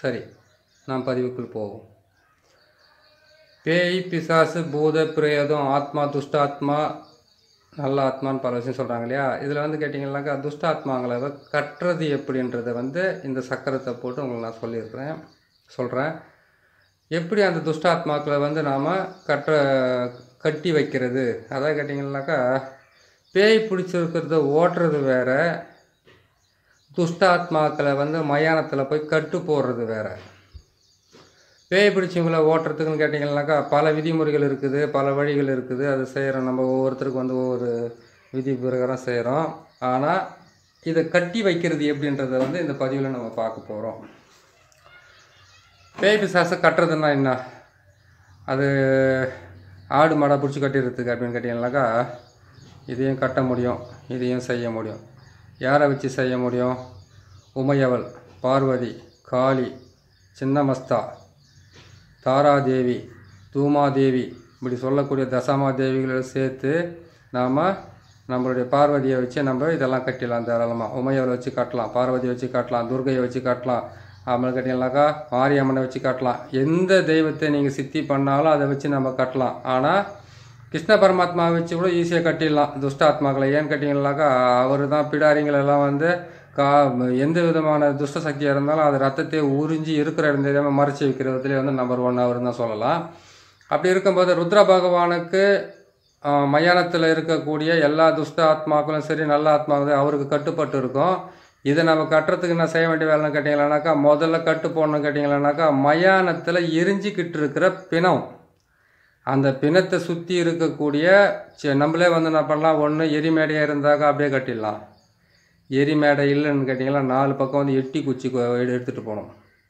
சரி நாம் பதிவுக்குள் போவோம் பேய் பிசாசு பூத பிரேதம் ஆத்மா துஷ்டாத்மா நல்ல ஆத்மான்னு பல விஷயம் சொல்கிறாங்க இல்லையா இதில் வந்து கேட்டிங்கன்னாக்கா துஷ்டாத்மாங்களை வ- கட்டுறது எப்படின்றத வந்து இந்த சக்கரத்தை போட்டு உங்களுக்கு நான் சொல்லியிருக்கிறேன் சொல்கிறேன் எப்படி அந்த துஷ்டாத்மாக்களை வந்து நாம் கட்ட கட்டி வைக்கிறது அதாவது கேட்டிங்கன்னாக்கா பேய் பிடிச்சிருக்கிறத ஓட்டுறது வேற துஷ்டாத்மாக்களை வந்து மயானத்தில் போய் கட்டு போடுறது வேற பேய் பிடிச்சவங்கள ஓட்டுறதுக்குன்னு கேட்டிங்கன்னாக்கா பல விதிமுறைகள் இருக்குது பல வழிகள் இருக்குது அது செய்கிறோம் நம்ம ஒவ்வொருத்தருக்கு வந்து ஒவ்வொரு விதி பிரகாரம் செய்கிறோம் ஆனால் இதை கட்டி வைக்கிறது எப்படின்றத வந்து இந்த பதிவில் நம்ம பார்க்க போகிறோம் பேய் பிசாசை கட்டுறதுன்னா என்ன அது ஆடு மாடை பிடிச்சி கட்டிடுறதுக்கு அப்படின்னு கேட்டிங்கனாக்கா இதையும் கட்ட முடியும் இதையும் செய்ய முடியும் யாரை வச்சு செய்ய முடியும் உமையவள் பார்வதி காளி சின்னமஸ்தா தாராதேவி தூமாதேவி இப்படி சொல்லக்கூடிய தசமா தேவிகளை சேர்த்து நாம் நம்மளுடைய பார்வதியை வச்சு நம்ம இதெல்லாம் கட்டிடலாம் தாராளமாக உமையவரை வச்சு கட்டலாம் பார்வதியை வச்சு கட்டலாம் துர்கையை வச்சு கட்டலாம் அப்புறம் கட்டிங்கனாக்கா மாரியம்மனை வச்சு கட்டலாம் எந்த தெய்வத்தை நீங்கள் சித்தி பண்ணாலும் அதை வச்சு நம்ம கட்டலாம் ஆனால் கிருஷ்ண பரமாத்மாவை வச்சு கூட ஈஸியாக கட்டிடலாம் துஷ்டாத்மாக்களை ஏன்னு கேட்டிங்கனாக்கா அவர் தான் பிடாரிங்களெல்லாம் வந்து கா எந்த விதமான துஷ்ட சக்தியாக இருந்தாலும் அது ரத்தத்தை உறிஞ்சி இருக்கிற இடம் தெரியாமல் மறைச்சி வைக்கிறதுலேயே வந்து நம்பர் ஒன் அவர் தான் சொல்லலாம் அப்படி இருக்கும்போது ருத்ர பகவானுக்கு மயானத்தில் இருக்கக்கூடிய எல்லா துஷ்ட ஆத்மாக்களும் சரி நல்ல ஆத்மாக்களும் அவருக்கு கட்டுப்பட்டு இருக்கும் இதை நம்ம கட்டுறதுக்கு என்ன செய்ய வேண்டிய வேலைன்னு கேட்டிங்களானாக்கா முதல்ல கட்டு போடணும் கேட்டிங்களானாக்கா மயானத்தில் எரிஞ்சிக்கிட்டு இருக்கிற பிணம் அந்த பிணத்தை சுற்றி இருக்கக்கூடிய சி- நம்மளே வந்து என்ன பண்ணலாம் ஒன்று எரிமேடையாக இருந்தாக்கா அப்படியே கட்டிடலாம் எரிமேடை இல்லைன்னு கேட்டிங்கன்னா நாலு பக்கம் வந்து எட்டி குச்சி கொ- எடு- எடுத்துகிட்டு போகணும்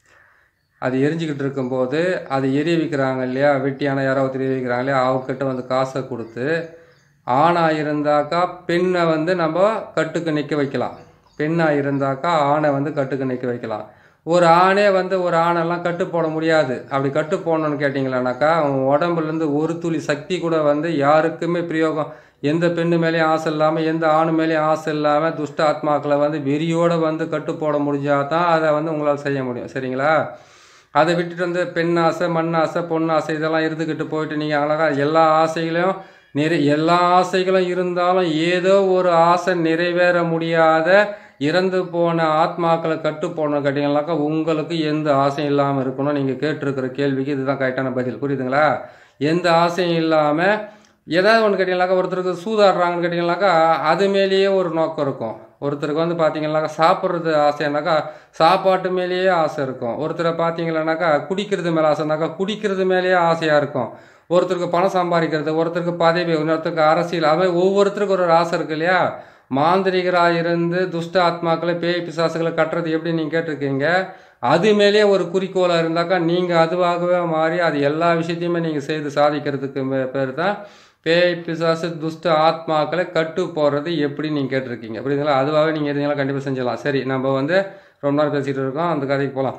அது எரிஞ்சிக்கிட்டு இருக்கும்போது அது எரிய வைக்கிறாங்க இல்லையா வெட்டியான யாரோ ஒருத்தர் எரிய வைக்கிறாங்க இல்லையா அவங்கக்கிட்ட வந்து காசை கொடுத்து ஆணாக இருந்தாக்கா பெண்ணை வந்து நம்ம கட்டுக்கு நிற்க வைக்கலாம் பெண்ணாக இருந்தாக்கா ஆணை வந்து கட்டுக்கு நிற்க வைக்கலாம் ஒரு ஆணே வந்து ஒரு ஆணெல்லாம் கட்டு போட முடியாது அப்படி கட்டு போடணும்னு கேட்டிங்களானாக்கா அவன் உடம்புலேருந்து ஒரு துளி சக்தி கூட வந்து யாருக்குமே பிரயோகம் எந்த பெண்ணு மேலேயும் ஆசை இல்லாமல் எந்த ஆணு மேலேயும் ஆசை இல்லாமல் துஷ்ட ஆத்மாக்களை வந்து வெறியோடு வந்து கட்டு போட முடிஞ்சால் தான் அதை வந்து உங்களால் செய்ய முடியும் சரிங்களா அதை விட்டுட்டு வந்து பெண் ஆசை மண் ஆசை பொன் ஆசை இதெல்லாம் இருந்துக்கிட்டு போயிட்டு நீங்கள் அழகாக எல்லா ஆசைகளையும் நிறை எல்லா ஆசைகளும் இருந்தாலும் ஏதோ ஒரு ஆசை நிறைவேற முடியாத இறந்து போன ஆத்மாக்களை கட்டு போன கேட்டிங்கனாக்கா உங்களுக்கு எந்த ஆசையும் இல்லாமல் இருக்கணும் நீங்கள் கேட்டிருக்கிற கேள்விக்கு இதுதான் கரெக்டான பதில் புரியுதுங்களா எந்த ஆசையும் இல்லாமல் ஏதாவது ஒன்று கேட்டிங்கனாக்கா ஒருத்தருக்கு சூதாடுறாங்கன்னு கேட்டிங்கனாக்கா அது மேலேயே ஒரு நோக்கம் இருக்கும் ஒருத்தருக்கு வந்து பார்த்தீங்கன்னாக்கா சாப்பிட்றது ஆசைனாக்கா சாப்பாட்டு மேலேயே ஆசை இருக்கும் ஒருத்தரை பார்த்தீங்கன்னாக்கா குடிக்கிறது மேலே ஆசைனாக்கா குடிக்கிறது மேலேயே ஆசையாக இருக்கும் ஒருத்தருக்கு பணம் சம்பாதிக்கிறது ஒருத்தருக்கு பதவி இன்னொருத்தருக்கு அரசியல் அவன் ஒவ்வொருத்தருக்கும் ஒரு ஒரு ஆசை இருக்கு இல்லையா மாந்திரிகராக இருந்து துஷ்ட ஆத்மாக்களை பேய் பிசாசுகளை கட்டுறது எப்படி நீங்கள் கேட்டிருக்கீங்க அது மேலேயே ஒரு குறிக்கோளாக இருந்தாக்கா நீங்கள் அதுவாகவே மாறி அது எல்லா விஷயத்தையுமே நீங்கள் செய்து சாதிக்கிறதுக்கு மே- பேர் தான் பேய் பிசாசு துஷ்ட ஆத்மாக்களை கட்டு போடுறது எப்படி நீங்கள் கேட்டிருக்கீங்க புரியுதுங்களா அதுவாகவே நீங்கள் இருந்தீங்களா கண்டிப்பாக செஞ்சிடலாம் சரி நம்ம வந்து ரொம்ப நேரம் பேசிகிட்டு இருக்கோம் அந்த கதைக்கு போகலாம்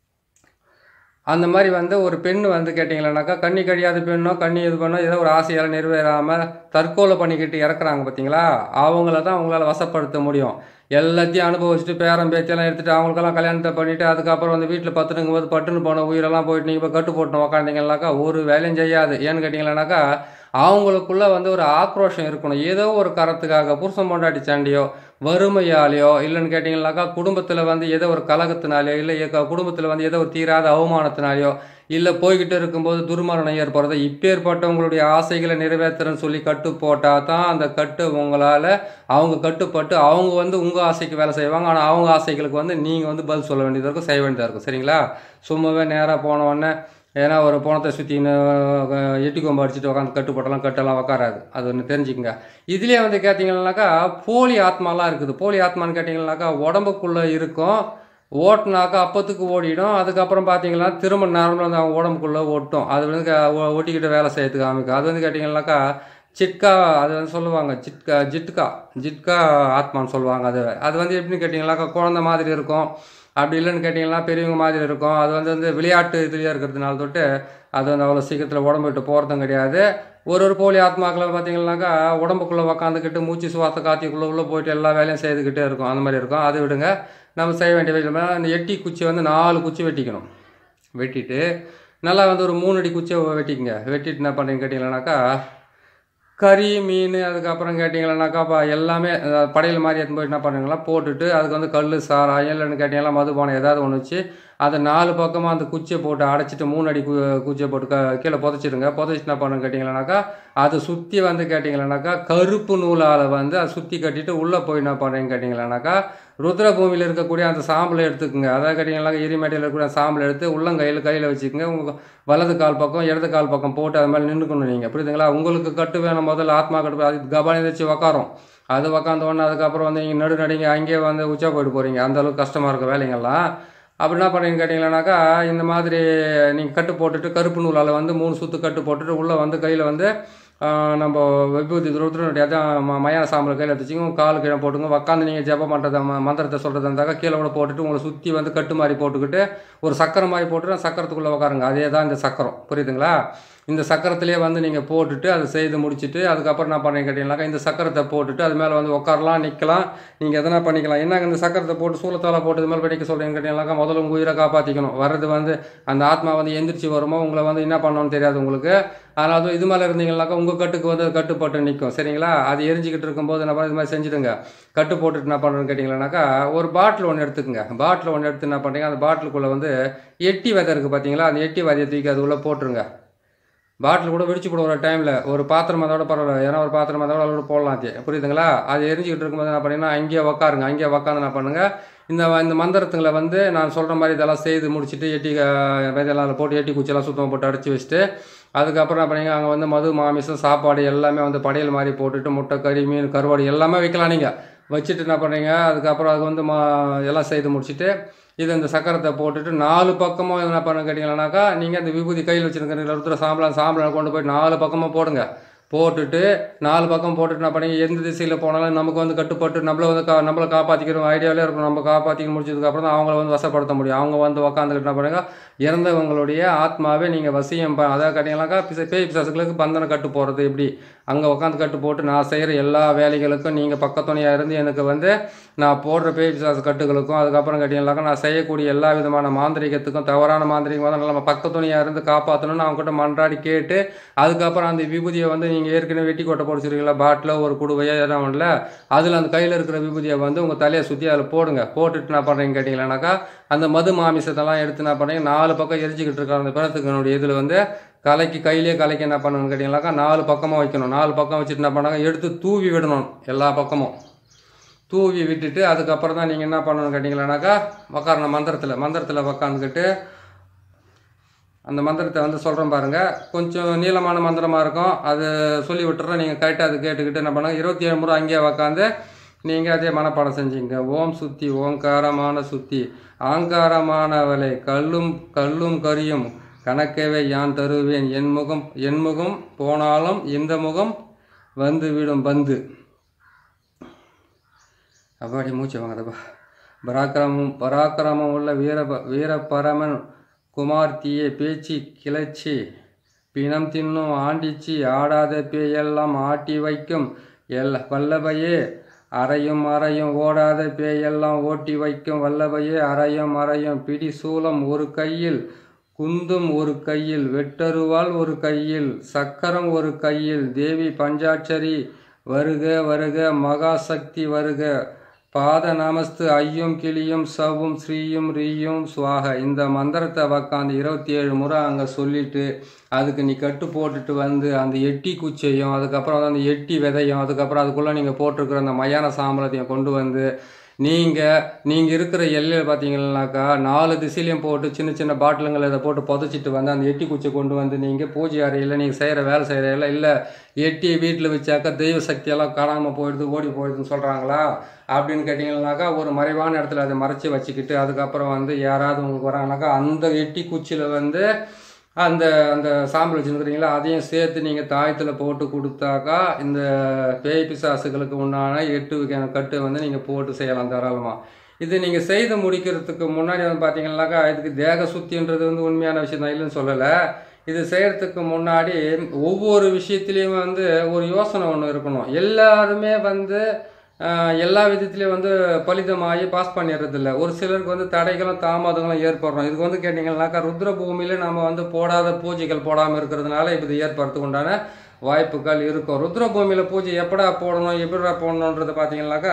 அந்த மாதிரி வந்து ஒரு பெண் வந்து கேட்டிங்களானாக்கா கண்ணி கழியாத பெண்ணோ கண்ணி இது பண்ணோ ஏதோ ஒரு ஆசையால் நிறைவேறாமல் தற்கொலை பண்ணிக்கிட்டு இறக்குறாங்க பார்த்தீங்களா அவங்கள தான் அவங்களால வசப்படுத்த முடியும் எல்லாத்தையும் அனுபவிச்சுட்டு பேரம் பேத்தியெல்லாம் எடுத்துட்டு அவங்களுக்கெல்லாம் கல்யாணத்தை பண்ணிட்டு அதுக்கப்புறம் வந்து வீட்டில் பத்துனுங்கும் போது பட்டுன்னு போன உயிரெல்லாம் போயிட்டு நீங்கள் இப்போ கட்டு போட்டு உக்காண்டிங்கனாக்கா ஒரு வேலையும் செய்யாது ஏன்னு கேட்டிங்களானாக்கா அவங்களுக்குள்ள வந்து ஒரு ஆக்ரோஷம் இருக்கணும் ஏதோ ஒரு காரணத்துக்காக புருஷன் பொண்டாட்டி சண்டையோ வறுமையாலேயோ இல்லைன்னு கேட்டிங்கனாக்கா குடும்பத்தில் வந்து ஏதோ ஒரு கலகத்தினாலேயோ இல்லை குடும்பத்தில் வந்து ஏதோ ஒரு தீராத அவமானத்தினாலேயோ இல்லை போய்கிட்டு இருக்கும்போது துர்மரணம் ஏற்படுறது இப்பேற்பட்டவங்களுடைய ஆசைகளை நிறைவேற்றுறேன்னு சொல்லி கட்டு போட்டால் தான் அந்த கட்டு உங்களால் அவங்க கட்டுப்பட்டு அவங்க வந்து உங்கள் ஆசைக்கு வேலை செய்வாங்க ஆனால் அவங்க ஆசைகளுக்கு வந்து நீங்கள் வந்து பதில் சொல்ல வேண்டியதாக இருக்கும் செய்ய வேண்டியதாக இருக்கும் சரிங்களா சும்மாவே நேராக போன உடனே ஏன்னா ஒரு பணத்தை சுற்றின்னு எட்டி கொம்பு அடிச்சுட்டு உட்காந்து கட்டு போட்டெல்லாம் கட்டெல்லாம் உக்காராது அது ஒன்று தெரிஞ்சுக்கங்க இதுலேயே வந்து கேட்டிங்கன்னாக்கா போலி ஆத்மாலாம் இருக்குது போலி ஆத்மான்னு கேட்டிங்கன்னாக்கா உடம்புக்குள்ளே இருக்கும் ஓட்டுனாக்கா அப்பத்துக்கு ஓடிடும் அதுக்கப்புறம் பார்த்தீங்கன்னா திரும்ப நார்மலாக வந்து அவங்க உடம்புக்குள்ளே ஓட்டும் அது வந்து க- ஒ- ஒட்டிக்கிட்டு வேலை செய்யறதுக்கு ஆரம்பிக்கும் அது வந்து கேட்டிங்கன்னாக்கா சிட்கா அது வந்து சொல்லுவாங்க ஜிட்கா ஜிட்கா ஜிட்கா ஆத்மான்னு சொல்லுவாங்க அது அது வந்து எப்படின்னு கேட்டிங்கன்னாக்கா குழந்தை மாதிரி இருக்கும் அப்படி இல்லைன்னு கேட்டிங்கன்னா பெரியவங்க மாதிரி இருக்கும் அது வந்து வந்து விளையாட்டு இதுலேயே இருக்கிறதுனால தொட்டு அது வந்து அவ்வளோ சீக்கிரத்தில் உடம்பு விட்டு போகிறதும் கிடையாது ஒரு ஒரு போலி ஆத்மாக்களை பார்த்தீங்கன்னாக்கா உடம்புக்குள்ளே உக்காந்துக்கிட்டு மூச்சு சுவாச காத்திக்குள்ளே உள்ளே போயிட்டு எல்லா வேலையும் செய்துக்கிட்டே இருக்கும் அந்த மாதிரி இருக்கும் அது விடுங்க நம்ம செய்ய வேண்டிய விஷயம் அந்த எட்டி குச்சி வந்து நாலு குச்சி வெட்டிக்கணும் வெட்டிட்டு நல்லா வந்து ஒரு மூணு அடி குச்சியை வெட்டிக்கங்க வெட்டிட்டு என்ன பண்ணுறீங்க கேட்டிங்களானாக்கா கறி மீன் அதுக்கப்புறம் கேட்டிங்களானாக்கா பா எல்லாமே அஹ், படையல் மாதிரி எடுத்து போய் என்ன பண்ணுங்களா போட்டுட்டு அதுக்கு வந்து கல் சாராயம் இல்லைன்னு கேட்டிங்கன்னா மதுபானம் ஏதாவது ஒன்று வச்சு அதை நாலு பக்கமாக அந்த குச்சியை போட்டு அடைச்சிட்டு மூணு அடி கு குச்சியை போட்டு க கீழே புதைச்சிடுங்க புதைச்சிட்டு என்ன பண்ணுங்க கேட்டிங்களானாக்கா அதை சுற்றி வந்து கேட்டிங்களானாக்கா கருப்பு நூலால் வந்து அதை சுற்றி கட்டிட்டு உள்ளே போய் என்ன பண்ணுறீங்க கேட்டிங்களானாக்கா ருத்ரபூமியில் இருக்கக்கூடிய அந்த சாம்பலை எடுத்துக்கோங்க அதாவது கேட்டிங்கனாக்கா எரிமேட்டையில் இருக்கக்கூடிய சாம்பலை எடுத்து உள்ளங்கையில் கையில் வச்சுக்கோங்க உங்கள் வலது கால் பக்கம் இடது கால் பக்கம் போட்டு அது மேலே நின்றுக்கணும் நீங்கள் புரியுதுங்களா உங்களுக்கு கட்டு வேணும் முதல்ல ஆத்மா கட்டு அது கபாலி வச்சு உக்காரும் அது உக்காந்த உடனே அதுக்கப்புறம் வந்து நீங்கள் நடு நடிங்க அங்கேயே வந்து உச்சா போயிட்டு போகிறீங்க அந்த அளவுக்கு கஷ்டமாக இருக்கும் வேலைங்கள்லாம் அப்படி என்ன பண்ணுறீங்கன்னு கேட்டிங்களானாக்கா இந்த மாதிரி நீங்கள் கட்டு போட்டுட்டு கருப்பு நூலால் வந்து மூணு சுற்று கட்டு போட்டுட்டு உள்ளே வந்து கையில் வந்து ஆ, நம்ம விபூதி ருத்ரனுடைய அதான் ம- மயான சாம்பல் கையில் எடுத்துச்சிங்க காலு கீழே போட்டுங்க உக்காந்து நீங்கள் ஜெபம் பண்ணுறத ம மந்திரத்தை சொல்கிறதா இருந்தாக்கா கீழே கூட போட்டுட்டு உங்களை சுற்றி வந்து கட்டு மாதிரி போட்டுக்கிட்டு ஒரு சக்கரம் மாதிரி போட்டுட்டு சக்கரத்துக்குள்ளே உட்காருங்க அதே தான் இந்த சக்கரம் புரியுதுங்களா இந்த சக்கரத்திலே வந்து நீங்கள் போட்டுட்டு அதை செய்து முடிச்சுட்டு அதுக்கப்புறம் என்ன பண்ணுறீங்க கேட்டிங்கனாக்கா இந்த சக்கரத்தை போட்டுட்டு அது மேலே வந்து உட்காரலாம் நிற்கலாம் நீங்கள் எதனா பண்ணிக்கலாம் என்னங்க இந்த சக்கரத்தை போட்டு சூளத்தால போட்டு இது மேலே படிக்க சொல்கிறீங்க கேட்டிங்கனாக்கா முதல்ல உங்கள் உயிரை காப்பாற்றிக்கணும் வர்றது வந்து அந்த ஆத்மா வந்து எந்திரிச்சு வருமோ உங்களை வந்து என்ன பண்ணணும்னு தெரியாது உங்களுக்கு அதனால தான் இது மேலே இருந்தீங்கன்னாக்கா உங்கள் கட்டுக்கு வந்து அது கட்டுப்பட்டு நிற்கும் சரிங்களா அது எரிஞ்சிக்கிட்டு இருக்கும்போது என்ன பண்ண இது மாதிரி செஞ்சுடுங்க கட்டு போட்டுட்டு என்ன பண்ணுறேன்னு கேட்டிங்களானாக்கா ஒரு பாட்டில் ஒன்று எடுத்துக்கங்க பாட்டில் ஒன்று எடுத்து என்ன பண்ணுறீங்க அந்த பாட்டிலுக்குள்ளே வந்து எட்டி விதை இருக்குது பார்த்தீங்களா அந்த எட்டி விதையை தூக்கி அது உள்ளே போட்டுருங்க பாட்டில் கூட வெடிச்சு கூட ஒரு டைமில் ஒரு பாத்திரம் அதோட பரவாயில்ல ஏன்னா ஒரு பாத்திரம் அதோட அதோட போடலாம் அது புரியுதுங்களா அது எரிஞ்சுக்கிட்டு இருக்கும்போது என்ன பண்ணீங்கன்னா அங்கேயே உக்காருங்க அங்கேயே உக்காந்து என்ன பண்ணுங்க இந்த இந்த மந்திரத்துங்களை வந்து நான் சொல்கிற மாதிரி இதெல்லாம் செய்து முடிச்சுட்டு எட்டி அஹ், விதையெல்லாம் அதில் போட்டு எட்டி குச்சியெல்லாம் சுத்தமாக போட்டு அடைச்சி வச்சுட்டு அதுக்கப்புறம் என்ன பண்ணீங்க அங்கே வந்து மது மாமிசம் சாப்பாடு எல்லாமே வந்து படையல் மாதிரி போட்டுட்டு முட்டை கறி மீன் கருவாடு எல்லாமே வைக்கலாம் நீங்கள் வச்சுட்டு என்ன பண்ணுறீங்க அதுக்கப்புறம் அது வந்து மா எல்லாம் செய்து முடிச்சுட்டு இது இந்த சக்கரத்தை போட்டுட்டு நாலு பக்கமும் என்ன பண்ண கேட்டிங்களானாக்கா நீங்கள் அந்த விபூதி கையில் வச்சுருக்கிற ஒருத்தர் சாம்பளம் சாம்பளம் கொண்டு போய் நாலு பக்கமும் போடுங்க போட்டுட்டு நாலு பக்கம் போட்டுட்டு என்ன பண்ணி எந்த திசையில் போனாலும் நமக்கு வந்து கட்டுப்பட்டு நம்மள வந்து கா நம்மளை காப்பாற்றிக்கிற ஐடியாவிலே இருக்கும் நம்ம காப்பாற்றிக்க முடிச்சதுக்கப்புறம் தான் அவங்கள வந்து வசப்படுத்த முடியும் அவங்க வந்து உக்காந்துக்கிட்டு என்ன பண்ணுங்க இறந்தவங்களுடைய ஆத்மாவே நீங்கள் வசியம் ப அதாவது கேட்டிங்கனாக்கா பிச பேய் பிசாசுகளுக்கு பந்தன கட்டு போகிறது எப்படி அங்கே உட்காந்து கட்டு போட்டு நான் செய்கிற எல்லா வேலைகளுக்கும் நீங்கள் பக்கத்துணையாக இருந்து எனக்கு வந்து நான் போடுற பேய் பிசாசு கட்டுகளுக்கும் அதுக்கப்புறம் கேட்டிங்கனாக்கா நான் செய்யக்கூடிய எல்லா விதமான மாந்திரிகத்துக்கும் தவறான மாந்திரிகம் வந்து நம்ம பக்கத்துணையாக இருந்து காப்பாற்றணும்னு அவங்ககிட்ட மன்றாடி கேட்டு அதுக்கப்புறம் அந்த விபூதியை வந்து நீங்கள் ஏற்கனவே வெட்டி கொட்டை போடிச்சிருக்கீங்களா பாட்டில் ஒரு குடுவையோ எதாவது ஒன்றில் அதில் அந்த கையில் இருக்கிற விபூதியை வந்து உங்கள் தலையை சுற்றி அதில் போடுங்க போட்டுட்டு என்ன பண்ணுறீங்க கேட்டிங்களானாக்கா அந்த மது மாமிசத்தெல்லாம் எடுத்து என்ன பண்ணுறீங்க நாலு பக்கம் எரிஞ்சிக்கிட்டு இருக்கிற அந்த பிறத்துக்கனுடைய இதில் வந்து கலைக்கு கையிலே கலைக்கு என்ன பண்ணணும்னு கேட்டிங்கனாக்கா நாலு பக்கமாக வைக்கணும் நாலு பக்கம் வச்சுட்டு என்ன பண்ணாங்க எடுத்து தூவி விடணும் எல்லா பக்கமும் தூவி விட்டுட்டு அதுக்கப்புறம் தான் நீங்கள் என்ன பண்ணணும்னு கேட்டிங்களானாக்கா உக்காரணும் மந்திரத்தில் மந்திரத்தில் உக்காந்துக்கிட்டு அந்த மந்திரத்தை வந்து சொல்கிறேன் பாருங்கள் கொஞ்சம் நீளமான மந்திரமாக இருக்கும் அது சொல்லி விட்டுறேன் நீங்கள் கரெக்டாக அது கேட்டுக்கிட்டு என்ன பண்ணுங்க இருபத்தி ஏழு முறை அங்கேயே உக்காந்து நீங்கள் அதே மனப்பாடம் செஞ்சீங்க ஓம் சுத்தி ஓங்காரமான சுத்தி ஆங்காரமானவளை கல்லும் கல்லும் கரியும் கணக்கவே யான் தருவேன் என் முகம் என் முகம் போனாலும் இந்த முகம் வந்து விடும் பந்து அப்பாடி மூச்சு வாங்குறப்பா பராக்கிரமம் பராக்கிரமம் உள்ள வீர வீரபரமன் குமார்த்தியே பேச்சு கிளச்சி பிணம் தின்னும் ஆண்டிச்சி ஆடாத பேயெல்லாம் ஆட்டி வைக்கும் எல் வல்லபையே அறையும் அறையும் ஓடாத பேயெல்லாம் ஓட்டி வைக்கும் வல்லபையே அறையும் அறையும் பிடி சூலம் ஒரு கையில் குந்தும் ஒரு கையில் வெட்டருவாள் ஒரு கையில் சக்கரம் ஒரு கையில் தேவி பஞ்சாட்சரி வருக வருக மகாசக்தி வருக பாத நமஸ்து ஐயும் கிளியும் சவும் ஸ்ரீயும் ரீயும் சுவாக இந்த மந்திரத்தை உக்காந்து இருபத்தி ஏழு முறை அங்கே சொல்லிட்டு அதுக்கு நீ கட்டு போட்டுட்டு வந்து அந்த எட்டி குச்சியையும் அதுக்கப்புறம் வந்து அந்த எட்டி விதையும் அதுக்கப்புறம் அதுக்குள்ளே நீங்கள் போட்டிருக்கிற அந்த மயான சாம்பலத்தையும் கொண்டு வந்து நீங்கள் நீங்கள் இருக்கிற எல்லையில் பார்த்தீங்கன்னாக்கா நாலு திசையிலையும் போட்டு சின்ன சின்ன பாட்டிலுங்களை இதை போட்டு புதைச்சிட்டு வந்து அந்த எட்டி குச்சி கொண்டு வந்து நீங்கள் பூஜை அறையில் நீங்கள் செய்கிற வேலை செய்கிற இல்லை இல்லை எட்டி வீட்டில் வச்சாக்கா தெய்வ சக்தியெல்லாம் காணாமல் போயிடுது ஓடி போயிடுதுன்னு சொல்கிறாங்களா அப்படின்னு கேட்டிங்கன்னாக்கா ஒரு மறைவான இடத்துல அதை மறைச்சி வச்சுக்கிட்டு அதுக்கப்புறம் வந்து யாராவது உங்களுக்கு வராங்கனாக்கா அந்த எட்டி குச்சியில் வந்து அந்த அந்த சாம்பல் வச்சுருக்கிறீங்களா அதையும் சேர்த்து நீங்கள் தாயத்தில் போட்டு கொடுத்தாக்கா இந்த பேய் பிசாசுகளுக்கு உண்டான எட்டு வகையான கட்டு வந்து நீங்கள் போட்டு செய்யலாம் தாராளமாக இது நீங்கள் செய்து முடிக்கிறதுக்கு முன்னாடி வந்து பார்த்தீங்கன்னாக்கா இதுக்கு தேக சுத்தின்றது வந்து உண்மையான விஷயம் தான் இல்லைன்னு சொல்லலை இது செய்கிறதுக்கு முன்னாடி ஒவ்வொரு விஷயத்துலேயும் வந்து ஒரு யோசனை ஒன்று இருக்கணும் எல்லாருமே வந்து ஆஹ், எல்லா விதத்துலேயும் வந்து பலிதமாகி பாஸ் பண்ணிடுறதில்ல ஒரு சிலருக்கு வந்து தடைகளும் தாமதங்களும் ஏற்படுறோம் இதுக்கு வந்து கேட்டிங்கன்னாக்கா ருத்ர பூமியில் நம்ம வந்து போடாத பூஜைகள் போடாமல் இருக்கிறதுனால இப்போ இது ஏற்படுறதுக்கு உண்டான வாய்ப்புகள் இருக்கும் ருத்ர பூமியில் பூஜை எப்படா போடணும் எப்படா போடணுன்றது பார்த்தீங்கன்னாக்கா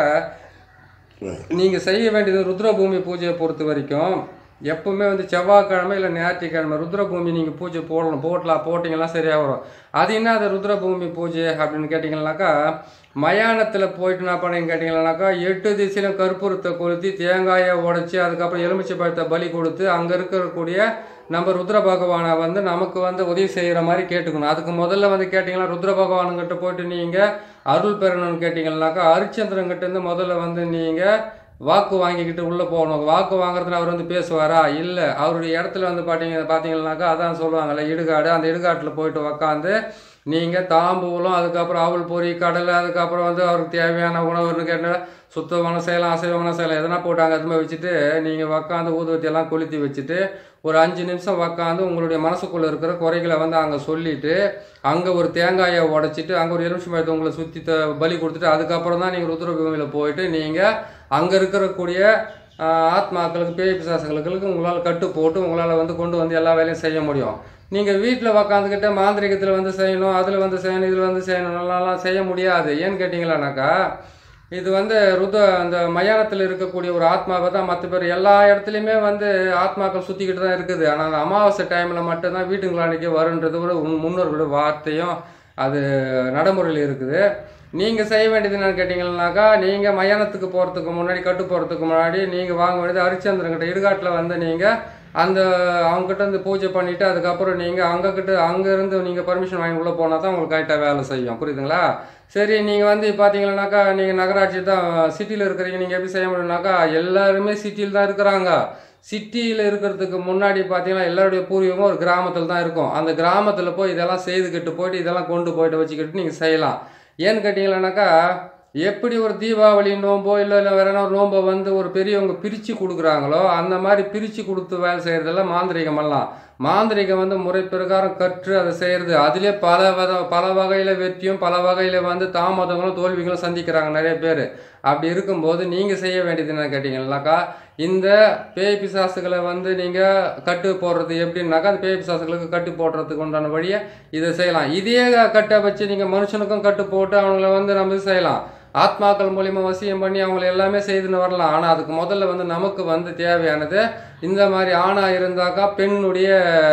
நீங்கள் செய்ய வேண்டியது ருத்ரபூமி பூஜையை பொறுத்த வரைக்கும் எப்பவுமே வந்து செவ்வாய்க்கிழமை இல்லை ஞாயிற்றுக்கிழமை ருத்ரபூமி நீங்கள் பூஜை போடணும் போட்டலாம் போட்டிங்கன்னா சரியாக வரும் அது என்ன அது ருத்ரபூமி பூஜை அப்படின்னு கேட்டிங்கன்னாக்கா மயானத்தில் போயிட்டு என்ன பண்ணீங்க கேட்டிங்கன்னாக்கா எட்டு திசையிலும் கற்பூரத்தை கொளுத்தி தேங்காயை உடைச்சி அதுக்கப்புறம் எலுமிச்சை பழத்தை பலி கொடுத்து அங்கே இருக்கக்கூடிய நம்ம ருத்ர பகவானை வந்து நமக்கு வந்து உதவி செய்கிற மாதிரி கேட்டுக்கணும் அதுக்கு முதல்ல வந்து கேட்டிங்கன்னா ருத்ர பகவானுங்கிட்ட போயிட்டு நீங்கள் அருள் பெறணும்னு கேட்டிங்கன்னாக்கா ஹரிச்சந்திரன்கிட்ட இருந்து முதல்ல வந்து நீங்கள் வாக்கு வாங்கிக்கிட்டு உள்ளே போகணும் வாக்கு வாங்குறதுல அவர் வந்து பேசுவாரா இல்லை அவருடைய இடத்துல வந்து பார்த்தீங்க பார்த்தீங்கன்னாக்கா அதான் சொல்லுவாங்கல்ல இடுகாடு அந்த இடுகாட்டில் போயிட்டு உக்காந்து நீங்கள் தாம்பூலம் அதுக்கப்புறம் அவல் பொரி கடலை அதுக்கப்புறம் வந்து அவருக்கு தேவையான உணவுன்னு கேட்டால் சுத்தமான செய்யலாம் அசைவமான செய்யலாம் எதனா போட்டாங்க அதுமாதிரி வச்சுட்டு நீங்கள் உக்காந்து ஊதுவத்தி எல்லாம் கொளுத்தி வச்சுட்டு ஒரு அஞ்சு நிமிஷம் உக்காந்து உங்களுடைய மனசுக்குள்ளே இருக்கிற குறைகளை வந்து அங்கே சொல்லிட்டு அங்கே ஒரு தேங்காயை உடைச்சிட்டு அங்கே ஒரு எலுமிச்சை பழத்தை உங்களை சுற்றி த பலி கொடுத்துட்டு அதுக்கப்புறம் தான் நீங்கள் ருத்ரபூமியில் போயிட்டு நீங்கள் அங்கே இருக்கக்கூடிய ஆஹ், ஆத்மாக்களுக்கு பேய் பிசாசுகளுக்கு உங்களால் கட்டு போட்டு உங்களால் வந்து கொண்டு வந்து எல்லா வேலையும் செய்ய முடியும் நீங்கள் வீட்டில் உக்காந்துக்கிட்டு மாந்திரிகத்தில் வந்து செய்யணும் அதில் வந்து செய்யணும் இதில் வந்து செய்யணும் நல்லாலாம் செய்ய முடியாது ஏன்னு கேட்டிங்களானாக்கா இது வந்து ருத அந்த மயானத்தில் இருக்கக்கூடிய ஒரு ஆத்மாவை தான் மற்ற பேர் எல்லா இடத்துலையுமே வந்து ஆத்மாக்கள் சுற்றிக்கிட்டு தான் இருக்குது ஆனால் அந்த அமாவாசை டைமில் மட்டும்தான் வீட்டுங்களானிக்கு வருன்றது ஒரு உன் முன்னோர்களோட வார்த்தையும் அது நடைமுறையில் இருக்குது நீங்கள் செய்ய வேண்டியது என்னன்னு கேட்டிங்கன்னாக்கா நீங்கள் மயானத்துக்கு போகிறதுக்கு முன்னாடி கட்டு போகிறதுக்கு முன்னாடி நீங்கள் வாங்க வேண்டியது ஹரிச்சந்திரன்கிட்ட இடுகாட்டில் வந்து நீங்கள் அந்த அவங்ககிட்ட இருந்து பூஜை பண்ணிவிட்டு அதுக்கப்புறம் நீங்கள் அங்ககிட்ட அங்கேருந்து நீங்கள் பர்மிஷன் வாங்கி உள்ளே போனால் தான் உங்களுக்கு கரெக்டாக வேலை செய்யும் புரியுதுங்களா சரி நீங்கள் வந்து பார்த்தீங்கன்னாக்கா நீங்கள் நகராட்சி தான் சிட்டியில் இருக்கிறீங்க நீங்கள் எப்படி செய்ய முடியும்னாக்கா எல்லாருமே சிட்டியில் தான் இருக்கிறாங்க சிட்டியில் இருக்கிறதுக்கு முன்னாடி பார்த்தீங்கன்னா எல்லாருடைய பூர்வீகமும் ஒரு கிராமத்தில் தான் இருக்கும் அந்த கிராமத்தில் போய் இதெல்லாம் செய்துக்கிட்டு போயிட்டு இதெல்லாம் கொண்டு போயிட்டு வச்சுக்கிட்டு நீங்கள் செய்யலாம் ஏன்னு கேட்டிங்களானாக்கா எப்படி ஒரு தீபாவளி நோம்போ இல்லை இல்லை வேற என்ன ஒரு நோம்போ வந்து ஒரு பெரியவங்க பிரித்து கொடுக்குறாங்களோ அந்த மாதிரி பிரித்து கொடுத்து வேலை செய்கிறதெல்லாம் மாந்திரிகம் எல்லாம் மாந்திரிகம் வந்து முறை பிரகாரம் கற்று அதை செய்கிறது அதிலே பல வித பல வகையில் வெற்றியும் பல வகையில் வந்து தாமதங்களும் தோல்விகளும் சந்திக்கிறாங்க நிறைய பேர் அப்படி இருக்கும்போது நீங்கள் செய்ய வேண்டியது என்ன கேட்டிங்கன்னாக்கா இந்த பேய் பிசாசுகளை வந்து நீங்கள் கட்டு போடுறது எப்படின்னாக்கா அந்த பேய் பிசாசுகளுக்கு கட்டு போடுறதுக்கு உண்டான வழியை இதை செய்யலாம் இதே கட்டை வச்சு நீங்கள் மனுஷனுக்கும் கட்டு போட்டு அவங்கள வந்து நம்ம இது செய்யலாம் ஆத்மாக்கள் மூலியமா வசியம் பண்ணி அவங்கள எல்லாமே செய்துன்னு வரலாம் ஆனால் அதுக்கு முதல்ல வந்து நமக்கு வந்து தேவையானது இந்த மாதிரி ஆணாக இருந்தாக்கா பெண்ணுடைய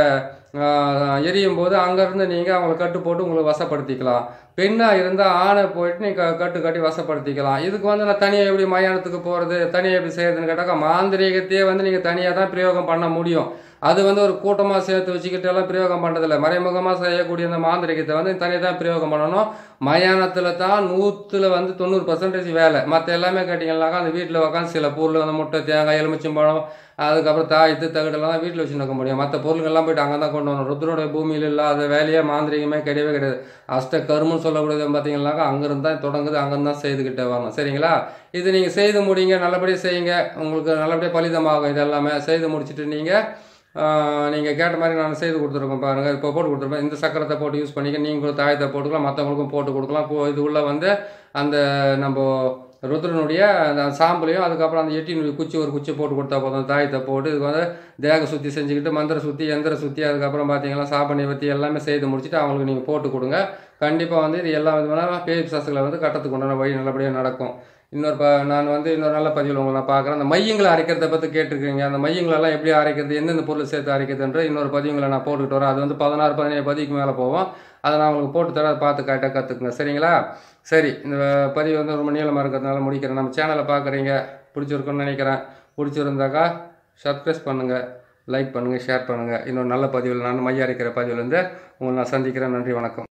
ஆஹ், எரியும் போது அங்கேருந்து நீங்கள் அவங்கள கட்டு போட்டு உங்களை வசப்படுத்திக்கலாம் பெண்ணாக இருந்தால் ஆணை போயிட்டு நீங்கள் கட்டு கட்டி வசப்படுத்திக்கலாம் இதுக்கு வந்து நான் தனியாக எப்படி மயானத்துக்கு போகிறது தனியாக எப்படி செய்யறதுன்னு கேட்டாக்கா மாந்திரீகத்தையே வந்து நீங்கள் தனியாக தான் பிரயோகம் பண்ண முடியும் அது வந்து ஒரு கூட்டமாக சேர்த்து வச்சுக்கிட்டு எல்லாம் பிரயோகம் பண்ணுறதில்ல மறைமுகமாக செய்யக்கூடிய அந்த மாந்திரிகத்தை வந்து தனியாக தான் பிரயோகம் பண்ணணும் மயானத்தில் தான் நூற்றில் வந்து தொண்ணூறு பர்சன்டேஜ் வேலை மற்ற எல்லாமே கேட்டிங்கன்னாக்கா அந்த வீட்டில் உட்காந்து சில பொருள் வந்து முட்டை தேங்காய் எலுமிச்சம்பழம் அதுக்கப்புறம் தாயத்து தகடெல்லாம் தான் வீட்டில் வச்சு நிற்க முடியும் மற்ற பொருள்கள்லாம் போயிட்டு அங்கே தான் கொண்டு வரணும் ருத்ரோடைய பூமியில் இல்லாத வேலையே மாந்திரிகமே கிடையவே கிடையாது அஷ்ட கருமன்னு சொல்லக்கூடியது பார்த்தீங்கன்னாக்கா அங்கேருந்து தான் தொடங்குது அங்கேருந்து தான் செய்துக்கிட்டே வரணும் சரிங்களா இது நீங்கள் செய்து முடிங்க நல்லபடியாக செய்யுங்க உங்களுக்கு நல்லபடியாக பலிதமாகும் இது எல்லாமே செய்து முடிச்சுட்டு நீங்கள் நீங்கள் கேட்ட மாதிரி நான் செய்து கொடுத்துருக்கோம் பாருங்கள் இப்போ போட்டு கொடுத்துருப்பேன் இந்த சக்கரத்தை போட்டு யூஸ் பண்ணிக்க நீங்களும் தாயத்தை போட்டுக்கலாம் மற்றவங்களுக்கும் போட்டு கொடுக்கலாம் இப்போ இது உள்ள வந்து அந்த நம்ம ருத்ரனுடைய அந்த சாம்பலையும் அதுக்கப்புறம் அந்த எட்டினுடைய குச்சி ஒரு குச்சி போட்டு கொடுத்தா போதும் தாயத்தை போட்டு இதுக்கு வந்து தேக சுத்தி செஞ்சுக்கிட்டு மந்திர சுத்தி எந்திர சுத்தி அதுக்கப்புறம் பார்த்தீங்கன்னா சாப்பனை பற்றி எல்லாமே செய்து முடிச்சுட்டு அவங்களுக்கு நீங்கள் போட்டு கொடுங்க கண்டிப்பாக வந்து இது எல்லா விதமான பேய் பிசாசுகளை வந்து கட்டத்துக்கு உண்டான வழி நல்லபடியாக நடக்கும் இன்னொரு ப நான் வந்து இன்னொரு நல்ல பதிவில் உங்களை நான் பார்க்குறேன் அந்த மையங்களை அரைக்கிறத பற்றி கேட்டிருக்கீங்க அந்த மையங்களெல்லாம் எப்படி அரைக்கிறது எந்தெந்த பொருள் சேர்த்து அரைக்கிறதுன்ற இன்னொரு பதிவுங்களை நான் போட்டுக்கிட்டு வரேன் அது வந்து பதினாறு பதினேழு பதிவுக்கு மேலே போவோம் அதை நான் உங்களுக்கு போட்டு தரேன் அதை பார்த்து கரெக்டாக கற்றுக்குங்க சரிங்களா சரி இந்த பதிவு வந்து ரொம்ப நீளமாக இருக்கிறதுனால முடிக்கிறேன் நம்ம சேனலை பார்க்குறீங்க பிடிச்சிருக்குன்னு நினைக்கிறேன் பிடிச்சிருந்தாக்கா சப்ஸ்கிரைப் பண்ணுங்கள் லைக் பண்ணுங்கள் ஷேர் பண்ணுங்கள் இன்னொரு நல்ல பதிவில் நான் மைய அரைக்கிற பதிவில் வந்து உங்களை நான் சந்திக்கிறேன் நன்றி வணக்கம்